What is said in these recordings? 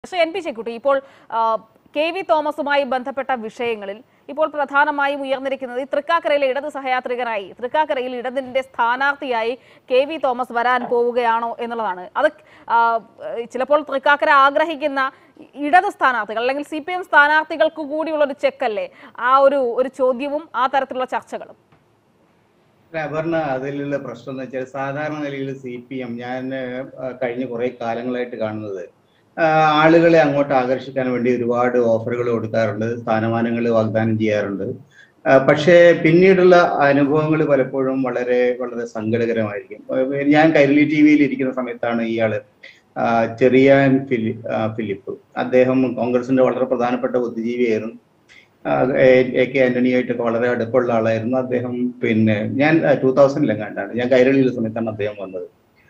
Shri N P ചെക്കുട്ടി ഇപ്പോൾ ആ, K V തോമസുമായി ബന്ധപ്പെട്ട വിഷയങ്ങളിൽ ഇപ്പോൾ പ്രധാനമായും ഉയർന്നിരിക്കുന്നത് ഈ തൃക്കാക്കരയിലെ ഇടത് സഹയാത്രികനായി തൃക്കാക്കരയിൽ ഇടതിന്റെ സ്ഥാനാർത്ഥിയായി കെ വി തോമസ് വരാൻ പോവുകയാണോ എന്നുള്ളതാണ് അത് ആ, ചിലപ്പോൾ തൃക്കാക്കര ആഗ്രഹിക്കുന്ന ഇടത് സ്ഥാനാർത്ഥികൾ അല്ലെങ്കിൽ സി പി എം സ്ഥാനാർത്ഥികൾക്ക് കൂടിയുള്ള ഒരു ചെക്കല്ലേ ആ ഒരു ഒരു ചോദ്യവും ആ തരത്തിലുള്ള ചർച്ചകളും അല്ല, അപർണ അതിലുള്ള പ്രശ്നം എന്ന് വെച്ചാൽ സാധാരണ നിലയിൽ സി പി എം ഞാൻ ആ, കഴിഞ്ഞ കുറെ കാലങ്ങളായിട്ട് കാണുന്നത് ആ, ആളുകളെ അങ്ങോട്ട് ആകർഷിക്കാൻ വേണ്ടി ഒരുപാട് ഓഫറുകൾ കൊടുക്കാറുണ്ട് സ്ഥാനമാനങ്ങൾ വാഗ്ദാനം ചെയ്യാറുണ്ട് ആ, പക്ഷേ പിന്നീടുള്ള അനുഭവങ്ങൾ പലപ്പോഴും വളരെ വളരെ സങ്കടകരമായിരിക്കും ആ, ഞാൻ കൈരളി ടി വിയിൽ ഇരിക്കുന്ന സമയത്താണ് ഇയാള് ആ, ചെറിയാൻ ഫിലി ആ, ഫിലിപ്പ് അദ്ദേഹം കോൺഗ്രസിന്റെ വളരെ പ്രധാനപ്പെട്ട ബുദ്ധിജീവിയായിരുന്നു ആ, എ- എ കെ ആന്റണിയായിട്ടൊക്കെ വളരെ അടുപ്പമുള്ള ആളായിരുന്നു അദ്ദേഹം പിന്നെ ഞാൻ ടൂ തൗസൻഡിലെങ്ങാണ്ടാണ് ഞാൻ കൈരളിയിലെ സമയത്താണ് അദ്ദേഹം വന്നത്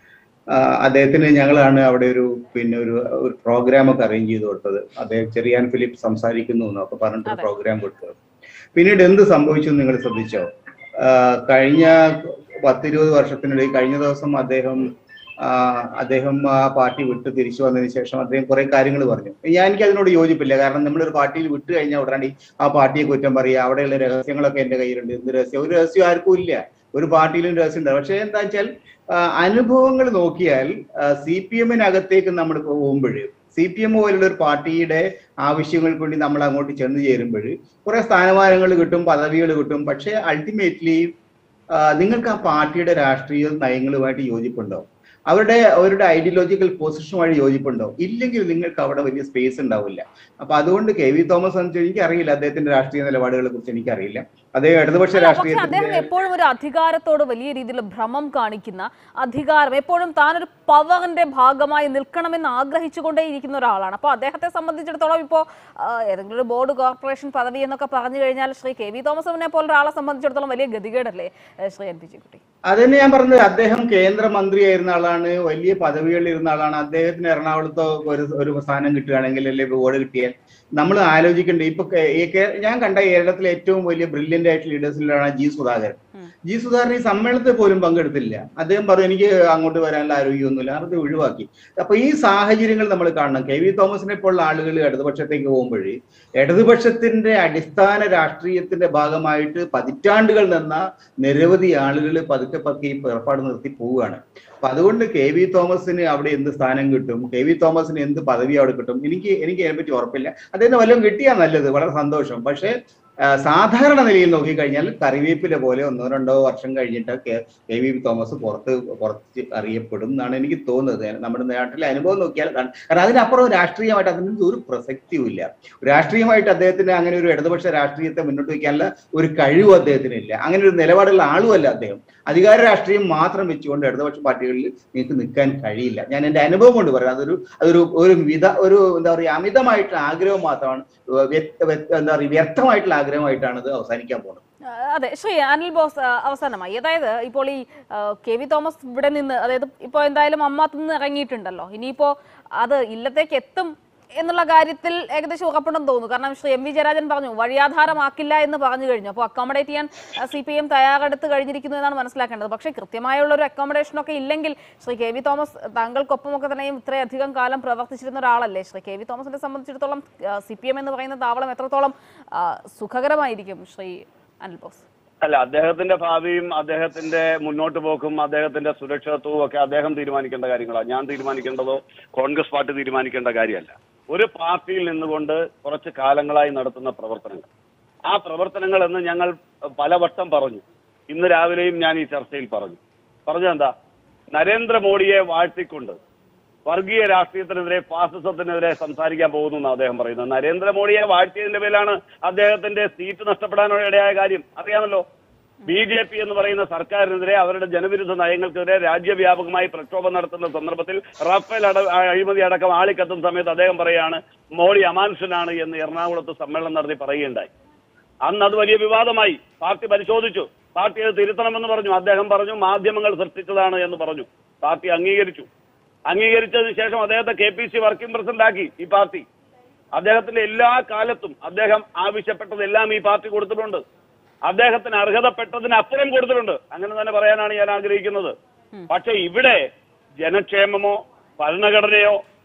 ആ, അദ്ദേഹത്തിന് ഞങ്ങളാണ് അവിടെ ഒരു പിന്നെ ഒരു ഒരു പ്രോഗ്രാം ഒക്കെ അറേഞ്ച് ചെയ്ത് കൊടുത്തത് അദ്ദേഹം ചെറിയാൻ ഫിലിപ്പ് സംസാരിക്കുന്നു എന്നൊക്കെ പറഞ്ഞിട്ട് അതെ. പ്രോഗ്രാം കൊടുത്തത് പിന്നീട് എന്ത് സംഭവിച്ചു എന്ന് നിങ്ങൾ ശ്രദ്ധിച്ചോ ആ, കഴിഞ്ഞ പത്തിരുപത് വർഷത്തിനിടയിൽ കഴിഞ്ഞ ദിവസം അദ്ദേഹം ആ, അദ്ദേഹം ആ പാർട്ടി വിട്ട് തിരിച്ചു വന്നതിന് ശേഷം അദ്ദേഹം കുറെ കാര്യങ്ങൾ പറഞ്ഞു ഞാൻ എനിക്ക് അതിനോട് യോജിപ്പില്ല കാരണം നമ്മളൊരു പാർട്ടിയിൽ വിട്ട് കഴിഞ്ഞാൽ ഉടനടി ആ പാർട്ടിയെ കുറ്റം പറയുക അവിടെയുള്ള രഹസ്യങ്ങളൊക്കെ എന്റെ കയ്യിലുണ്ട് എന്ത് രഹസ്യം ഒരു രഹസ്യം ആർക്കും ഇല്ല ഒരു പാർട്ടിയിലും രഹസ്യം ഉണ്ട് പക്ഷേ എന്താ വെച്ചാൽ ആ, അനുഭവങ്ങൾ നോക്കിയാൽ സി പി എമ്മിനകത്തേക്ക് നമ്മൾ പോകുമ്പോൾ സി പി എം പോലുള്ള ഒരു പാർട്ടിയുടെ ആവശ്യങ്ങൾക്ക് വേണ്ടി നമ്മൾ അങ്ങോട്ട് ചെന്ന് ചേരുമ്പോൾ കുറെ സ്ഥാനമാനങ്ങൾ കിട്ടും പദവികൾ കിട്ടും പക്ഷേ അൾട്ടിമേറ്റ്ലി നിങ്ങൾക്ക് ആ പാർട്ടിയുടെ രാഷ്ട്രീയ നയങ്ങളുമായിട്ട് യോജിപ്പുണ്ടോ അവരുടെ അവരുടെ ഐഡിയോളജിക്കൽ പൊസിഷനുമായി യോജിപ്പുണ്ടോ ഇല്ലെങ്കിൽ നിങ്ങൾക്ക് അവിടെ വലിയ സ്പേസ് ഉണ്ടാവില്ല അപ്പൊ അതുകൊണ്ട് കെ വി തോമസ് എന്ന് വെച്ചാൽ എനിക്കറിയില്ല അദ്ദേഹത്തിന്റെ രാഷ്ട്രീയ നിലപാടുകളെ കുറിച്ച് എനിക്കറിയില്ല അദ്ദേഹം ഇടതുപക്ഷ അല്ല, പക്ഷെ അദ്ദേഹം രാഷ്ട്രീയത്തിന്റെ എപ്പോഴും ഒരു അധികാരത്തോട് വലിയ രീതിയിൽ ഭ്രമം കാണിക്കുന്ന അധികാരം എപ്പോഴും താനൊരു പവറിന്റെ ഭാഗമായി നിൽക്കണമെന്ന് ആഗ്രഹിച്ചുകൊണ്ടേയിരിക്കുന്ന ഒരാളാണ് അപ്പോൾ അദ്ദേഹത്തെ സംബന്ധിച്ചിടത്തോളം ഇപ്പോൾ ഏതെങ്കിലും ഒരു ബോർഡ് കോർപ്പറേഷൻ പദവി എന്നൊക്കെ പറഞ്ഞു കഴിഞ്ഞാൽ ശ്രീ കെ വി തോമസിനെ പോലെ ഒരാളെ സംബന്ധിച്ചിടത്തോളം വലിയ ഗതികേടല്ലേ ഏഹ് ശ്രീ എൻ പി ജിക്കുട്ടി അതന്നെ ഞാൻ പറഞ്ഞത് അദ്ദേഹം കേന്ദ്രമന്ത്രിയായിരുന്ന ആളാണ് വലിയ പദവികളിൽ ഇരുന്ന ആളാണ് അദ്ദേഹത്തിന് എറണാകുളത്ത് ഒരു ഒരു സ്ഥാനം കിട്ടുകയാണെങ്കിൽ അല്ലെ ബോർഡ് കിട്ടിയാൽ നമ്മൾ ആലോചിക്കേണ്ടത് ഇപ്പൊ കേ- ഈ കേ- ഞാൻ കണ്ട കേരളത്തിലെ ഏറ്റവും വലിയ ബ്രില്യന്റ് ആയിട്ടുള്ള ലീഡേഴ്സിലാണ് ജി സുധാകരൻ ഉം. ജി സുധാകരൻ ഈ സമ്മേളനത്തിൽ പോലും പങ്കെടുത്തില്ല അദ്ദേഹം പറഞ്ഞു എനിക്ക് അങ്ങോട്ട് വരാനുള്ള ആരോഗ്യമൊന്നുമില്ല അത് ഒഴിവാക്കി അപ്പൊ ഈ സാഹചര്യങ്ങൾ നമ്മൾ കാണണം കെ വി തോമസിനെ പോലുള്ള ആളുകൾ ഇടതുപക്ഷത്തേക്ക് പോകുമ്പോൾ ഇടതുപക്ഷത്തിന്റെ അടിസ്ഥാന രാഷ്ട്രീയത്തിന്റെ ഭാഗമായിട്ട് പതിറ്റാണ്ടുകൾ നിന്ന നിരവധി ആളുകൾ പതുക്കെ പതുക്കെ ഈ ഏർപ്പാട് നിർത്തി പോവുകയാണ് അപ്പൊ അതുകൊണ്ട് കെ വി തോമസിന് അവിടെ എന്ത് സ്ഥാനം കിട്ടും കെ വി തോമസിന് എന്ത് പദവി അവിടെ കിട്ടും എനിക്ക് എനിക്ക് അതിനെപ്പറ്റി ഉറപ്പില്ല അദ്ദേഹത്തിന് വല്ലതും കിട്ടിയാൽ നല്ലത് വളരെ സന്തോഷം പക്ഷേ ആ, സാധാരണ നിലയിൽ നോക്കിക്കഴിഞ്ഞാൽ കറിവേപ്പില പോലെ ഒന്നോ രണ്ടോ വർഷം കഴിഞ്ഞിട്ട് കെ കെ വി തോമസ് പുറത്ത് പുറത്ത് അറിയപ്പെടും എന്നാണ് എനിക്ക് തോന്നുന്നത് നമ്മുടെ നാട്ടിലെ അനുഭവം നോക്കിയാൽ അതാണ് കാരണം അതിനപ്പുറം രാഷ്ട്രീയമായിട്ട് അതിന് ഒരു പ്രസക്തിയും ഇല്ല രാഷ്ട്രീയമായിട്ട് അദ്ദേഹത്തിന് അങ്ങനെ ഒരു ഇടതുപക്ഷ രാഷ്ട്രീയത്തെ മുന്നോട്ട് വയ്ക്കാനുള്ള ഒരു കഴിവും അദ്ദേഹത്തിന് ഇല്ല അങ്ങനെ ഒരു നിലപാടുള്ള ആളുമല്ല അദ്ദേഹം അധികാര രാഷ്ട്രീയം മാത്രം വെച്ചുകൊണ്ട് ഇടതുപക്ഷ പാർട്ടികളിൽ നിങ്ങൾക്ക് നിൽക്കാൻ കഴിയില്ല ഞാൻ എന്റെ അനുഭവം കൊണ്ട് പറയാം അതൊരു അതൊരു ഒരു വിധ ഒരു എന്താ പറയുക അമിതമായിട്ടുള്ള ആഗ്രഹം മാത്രമാണ് വ്യക്ത- വ്യക്ത- എന്താ പറയുക വ്യർത്ഥമായിട്ടുള്ള ആഗ്രഹമായിട്ടാണ് ഇത് അവസാനിക്കാൻ പോകുന്നത് ആ, അതെ ശ്രീ അനിൽ ബോസ് ആ, അവസാനമായി അതായത് ഇപ്പോൾ ഈ ആ, കെ വി തോമസ് ഇവിടെ നിന്ന് അതായത് ഇപ്പോൾ എന്തായാലും അമ്മാത്ത് നിന്ന് ഇറങ്ങിയിട്ടുണ്ടല്ലോ ഇനിയിപ്പോ അത് ഇല്ലത്തേക്ക് എത്തും എന്നുള്ള കാര്യത്തിൽ ഏകദേശം ഉറപ്പുണ്ടെന്ന് തോന്നുന്നു കാരണം ശ്രീ എം വി ജയരാജൻ പറഞ്ഞു വഴിയാധാരമാക്കില്ല എന്ന് പറഞ്ഞു കഴിഞ്ഞു അപ്പോൾ അക്കോമഡേറ്റ് ചെയ്യാൻ സി പി എം തയ്യാറെടുത്ത് കഴിഞ്ഞിരിക്കുന്നു എന്നാണ് മനസ്സിലാക്കേണ്ടത് പക്ഷേ കൃത്യമായുള്ള ഒരു അക്കോമഡേഷൻ ഒക്കെ ഇല്ലെങ്കിൽ ശ്രീ കെ വി തോമസ് താങ്കൾക്കൊപ്പമൊക്കെ തന്നെയും ഇത്രയധികം കാലം പ്രവർത്തിച്ചിരുന്ന ഒരാളല്ലേ ശ്രീ കെ വി തോമസിനെ സംബന്ധിച്ചിടത്തോളം സി പി എം എന്ന് പറയുന്ന താവളം എത്രത്തോളം ആ, സുഖകരമായിരിക്കും ശ്രീ അനിൽ ബോസ് അല്ല അദ്ദേഹത്തിന്റെ ഭാവിയും അദ്ദേഹത്തിന്റെ മുന്നോട്ട് പോക്കും അദ്ദേഹത്തിന്റെ സുരക്ഷിതത്വവും ഒക്കെ അദ്ദേഹം തീരുമാനിക്കേണ്ട കാര്യങ്ങളാണ് ഞാൻ തീരുമാനിക്കേണ്ടതോ കോൺഗ്രസ് പാർട്ടി തീരുമാനിക്കേണ്ട കാര്യമല്ല ഒരു പാർട്ടിയിൽ നിന്നുകൊണ്ട് കുറച്ച് കാലങ്ങളായി നടത്തുന്ന പ്രവർത്തനങ്ങൾ ആ പ്രവർത്തനങ്ങൾ എന്ന് ഞങ്ങൾ പലവട്ടം പറഞ്ഞു ഇന്ന് രാവിലെയും ഞാൻ ഈ ചർച്ചയിൽ പറഞ്ഞു പറഞ്ഞതെന്താ നരേന്ദ്രമോദിയെ വാഴ്ത്തിക്കൊണ്ട് വർഗീയ രാഷ്ട്രീയത്തിനെതിരെ ഫാസിസത്തിനെതിരെ സംസാരിക്കാൻ പോകുന്നു എന്ന് അദ്ദേഹം പറയുന്നത് നരേന്ദ്രമോദിയെ വാഴ്ത്തിയതിന്റെ പേരിലാണ് അദ്ദേഹത്തിന്റെ സീറ്റ് നഷ്ടപ്പെടാനുള്ള ഇടയായ കാര്യം അറിയാമല്ലോ ബി ജെ പി എന്ന് പറയുന്ന സർക്കാരിനെതിരെ അവരുടെ ജനവിരുദ്ധ നയങ്ങൾക്കെതിരെ രാജ്യവ്യാപകമായി പ്രക്ഷോഭം നടത്തുന്ന സന്ദർഭത്തിൽ റഫേൽ അട അഴിമതി അടക്കം ആളിക്കത്തുന്ന സമയത്ത് അദ്ദേഹം പറയാണ് മോഡി അമാനുഷനാണ് എന്ന് എറണാകുളത്ത് സമ്മേളനം നടത്തി പറയുകയുണ്ടായി അന്ന് അത് വലിയ വിവാദമായി പാർട്ടി പരിശോധിച്ചു പാർട്ടി അത് തിരുത്തണമെന്ന് പറഞ്ഞു അദ്ദേഹം പറഞ്ഞു മാധ്യമങ്ങൾ സൃഷ്ടിച്ചതാണ് എന്ന് പറഞ്ഞു പാർട്ടി അംഗീകരിച്ചു അംഗീകരിച്ചതിന് ശേഷം അദ്ദേഹത്തെ K P C working president ആക്കി ഈ പാർട്ടി അദ്ദേഹത്തിന്റെ എല്ലാ കാലത്തും അദ്ദേഹം ആവശ്യപ്പെട്ടതെല്ലാം ഈ പാർട്ടി കൊടുത്തിട്ടുണ്ട് അദ്ദേഹത്തിന് അർഹതപ്പെട്ടതിന് അപ്പുറം കൊടുത്തിട്ടുണ്ട് അങ്ങനെ തന്നെ പറയാനാണ് ഞാൻ ആഗ്രഹിക്കുന്നത് പക്ഷെ ഇവിടെ ജനക്ഷേമമോ ഭരണഘടനയോ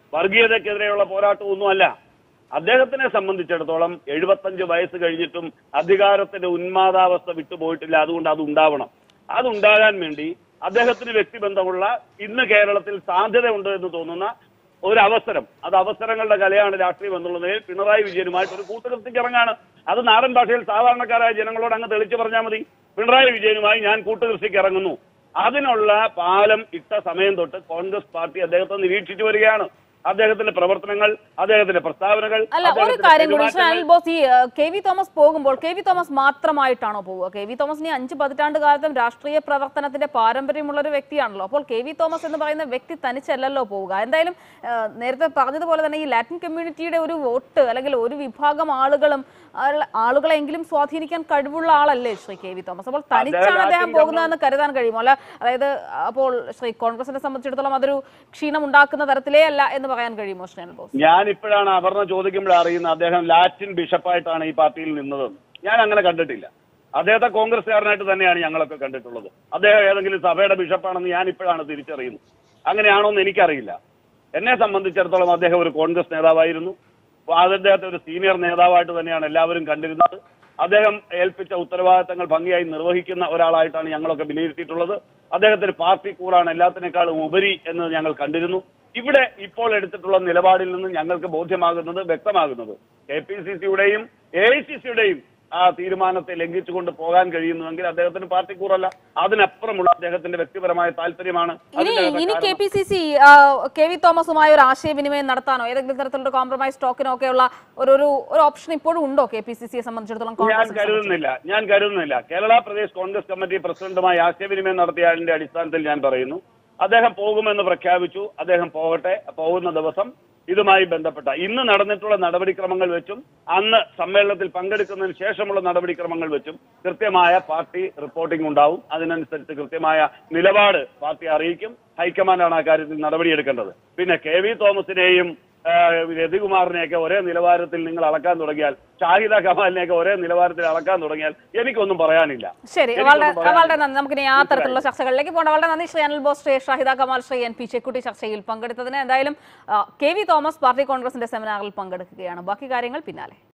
വർഗീയതക്കെതിരെയുള്ള പോരാട്ടമൊന്നുമല്ല അദ്ദേഹത്തിനെ സംബന്ധിച്ചിടത്തോളം എഴുപത്തഞ്ച് വയസ്സ് കഴിഞ്ഞിട്ടും അധികാരത്തിന്റെ ഉന്മാദാവസ്ഥ വിട്ടുപോയിട്ടില്ല അതുകൊണ്ട് അത് ഉണ്ടാവണം അതുണ്ടാകാൻ വേണ്ടി അദ്ദേഹത്തിന് വ്യക്തിബന്ധമുള്ള ഇന്ന് കേരളത്തിൽ സാധ്യതയുണ്ട് എന്ന് തോന്നുന്ന ഒരു അവസരം അത് അവസരങ്ങളുടെ കലയാണ് രാഷ്ട്രീയം എന്നുള്ളതിൽ പിണറായി വിജയനുമായിട്ട് ഒരു കൂട്ടുകൃത്യക്ക് ഇറങ്ങാണ് അത് നാടൻ ഭാഷയിൽ സാധാരണക്കാരായ ജനങ്ങളോട് അങ്ങ് തെളിച്ചു പറഞ്ഞാൽ മതി പിണറായി വിജയനുമായി ഞാൻ കൂട്ടുകൃഷിക്ക് ഇറങ്ങുന്നു അതിനുള്ള പാലം ഇട്ട സമയം തൊട്ട് കോൺഗ്രസ് പാർട്ടി അദ്ദേഹത്തെ നിരീക്ഷിച്ചു വരികയാണ് അദ്ദേഹത്തിന്റെ പ്രവർത്തനങ്ങൾ അദ്ദേഹത്തിന്റെ പ്രസ്താവനകൾ അല്ല ഒരു അദ്ദേഹത്തിന്റെ കാര്യം കൂടി ശ്രീ പെരുമാറ്റങ്ങൾ- അനിൽ ബോസ് ഈ ഏഹ്, കെ വി തോമസ് പോകുമ്പോൾ കെ വി തോമസ് മാത്രമായിട്ടാണോ പോവുക കെ വി തോമസിന് ഈ അഞ്ച് പതിറ്റാണ്ട് കാലത്തും രാഷ്ട്രീയ പ്രവർത്തനത്തിന്റെ പാരമ്പര്യമുള്ള ഒരു വ്യക്തിയാണല്ലോ അപ്പോൾ കെ വി തോമസ് എന്ന് പറയുന്ന വ്യക്തി തനിച്ചല്ലല്ലോ പോവുക എന്തായാലും ഏഹ്, നേരത്തെ പറഞ്ഞതുപോലെ തന്നെ ഈ ലാറ്റിൻ കമ്മ്യൂണിറ്റിയുടെ ഒരു വോട്ട് അല്ലെങ്കിൽ ഒരു വിഭാഗം ആളുകളും ആള- ആളുകളെങ്കിലും സ്വാധീനിക്കാൻ കഴിവുള്ള ആളല്ലേ ശ്രീ കെ വി തോമസ് അപ്പോൾ തനിച്ചാണ് അദ്ദേഹം ലാറ്റിൻ പോകുന്നതെന്ന് കരുതാൻ കഴിയുമോ അല്ല അതായത് അപ്പോൾ ശ്രീ കോൺഗ്രസിനെ സംബന്ധിച്ചിടത്തോളം അതൊരു ക്ഷീണം ഉണ്ടാക്കുന്ന തരത്തിലേ അല്ല എന്ന് പറയാൻ കഴിയുമോ ശ്രീ അനിൽ ബോസ് ഞാൻ ഇപ്പോഴാണ് അപർണ ചോദിക്കുമ്പോഴേ അറിയുന്നത് അദ്ദേഹം ലാറ്റിൻ ബിഷപ്പായിട്ടാണ് ഈ പാർട്ടിയിൽ നിന്നത് ഞാൻ അങ്ങനെ കണ്ടിട്ടില്ല അദ്ദേഹത്തെ കോൺഗ്രസ്സുകാരനായിട്ട് തന്നെയാണ് ഞങ്ങളൊക്കെ കണ്ടിട്ടുള്ളത് അദ്ദേഹം ഏതെങ്കിലും സഭയുടെ ബിഷപ്പാണെന്ന് ഞാൻ ഇപ്പോഴാണ് തിരിച്ചറിയുന്നത് അങ്ങനെയാണോ എന്ന് എനിക്കറിയില്ല എന്നെ സംബന്ധിച്ചിടത്തോളം അദ്ദേഹം ഒരു കോൺഗ്രസ് നേതാവായിരുന്നു അപ്പൊ അത് അദ്ദേഹത്തെ ഒരു സീനിയർ നേതാവായിട്ട് തന്നെയാണ് എല്ലാവരും കണ്ടിരുന്നത് അദ്ദേഹം ഏൽപ്പിച്ച ഉത്തരവാദിത്തങ്ങൾ ഭംഗിയായി നിർവഹിക്കുന്ന ഒരാളായിട്ടാണ് ഞങ്ങളൊക്കെ വിലയിരുത്തിയിട്ടുള്ളത് അദ്ദേഹത്തിന് പാർട്ടി കൂറാണ് എല്ലാത്തിനേക്കാളും ഉപരി എന്ന് ഞങ്ങൾ കണ്ടിരുന്നു ഇവിടെ ഇപ്പോൾ എടുത്തിട്ടുള്ള നിലപാടിൽ നിന്ന് ഞങ്ങൾക്ക് ബോധ്യമാകുന്നത് വ്യക്തമാകുന്നത് കെ പി സി സിയുടെയും എ ഐ സി സിയുടെയും ആ തീരുമാനത്തെ ലംഘിച്ചുകൊണ്ട് പോകാൻ കഴിയുന്നുവെങ്കിൽ അദ്ദേഹത്തിന് പാർട്ടി കൂറല്ല അതിനപ്പുറമുള്ള അദ്ദേഹത്തിന്റെ വ്യക്തിപരമായ താല്പര്യമാണ് ഇനി അതിന്റെ ഇനി കാരണം- K P C C K V തോമസുമായി ഒരു ആശയവിനിമയം നടത്താനോ ഏതെങ്കിലും തരത്തിലുള്ള കോംപ്രമൈസ് ടോക്കിനോ ഒക്കെയുള്ള ഒരു ഒരു ഒരു ഓപ്ഷൻ ഇപ്പോഴും ഉണ്ടോ കെ പി സി സിയെ സംബന്ധിച്ചിടത്തോളം ഞാൻ കോൺഗ്രസിനെ സംബന്ധിച്ചിടത്തോളം? കരുതുന്നില്ല ഞാൻ കരുതുന്നില്ല കേരള പ്രദേശ് കോൺഗ്രസ് കമ്മിറ്റി പ്രസിഡന്റുമായി ആശയവിനിമയം നടത്തിയതിന്റെ അടിസ്ഥാനത്തിൽ ഞാൻ പറയുന്നു അദ്ദേഹം പോകുമെന്ന് പ്രഖ്യാപിച്ചു അദ്ദേഹം പോകട്ടെ പോകുന്ന ദിവസം ഇതുമായി ബന്ധപ്പെട്ട ഇന്ന് നടന്നിട്ടുള്ള നടപടിക്രമങ്ങൾ വെച്ചും അന്ന് സമ്മേളനത്തിൽ പങ്കെടുക്കുന്നതിന് ശേഷമുള്ള നടപടിക്രമങ്ങൾ വെച്ചും കൃത്യമായ പാർട്ടി റിപ്പോർട്ടിംഗ് ഉണ്ടാവും അതിനനുസരിച്ച് കൃത്യമായ നിലപാട് പാർട്ടി അറിയിക്കും ഹൈക്കമാൻഡാണ് ആ കാര്യത്തിൽ നടപടിയെടുക്കേണ്ടത് പിന്നെ കെ വി തോമസിനെയും ആ, രതികുമാറിനെയൊക്കെ ഒരേ നിലവാരത്തിൽ നിങ്ങൾ അളക്കാൻ തുടങ്ങിയാൽ ഷാഹിദ കമാലിനെയൊക്കെ ഒരേ നിലവാരത്തിൽ അളക്കാൻ തുടങ്ങിയാൽ എനിക്കൊന്നും പറയാനില്ല ശരി എനിക്കൊന്നും വളരെ പറയാനില്ല. വളരെ നന്ദി നമുക്കിനി ആ തരത്തിലുള്ള ചർച്ചകളിലേക്ക് പോകണം വളരെ നന്ദി ശ്രീ അനിൽ ബോസ് ശ്രീ ഷാഹിദ കമാൽ ശ്രീ എൻ പി ചെക്കുട്ടി ചർച്ചയിൽ പങ്കെടുത്തതിന് എന്തായാലും ആ, കെ വി തോമസ് പാർട്ടി കോൺഗ്രസിന്റെ സെമിനാറിൽ പങ്കെടുക്കുകയാണ് ബാക്കി കാര്യങ്ങൾ പിന്നാലെ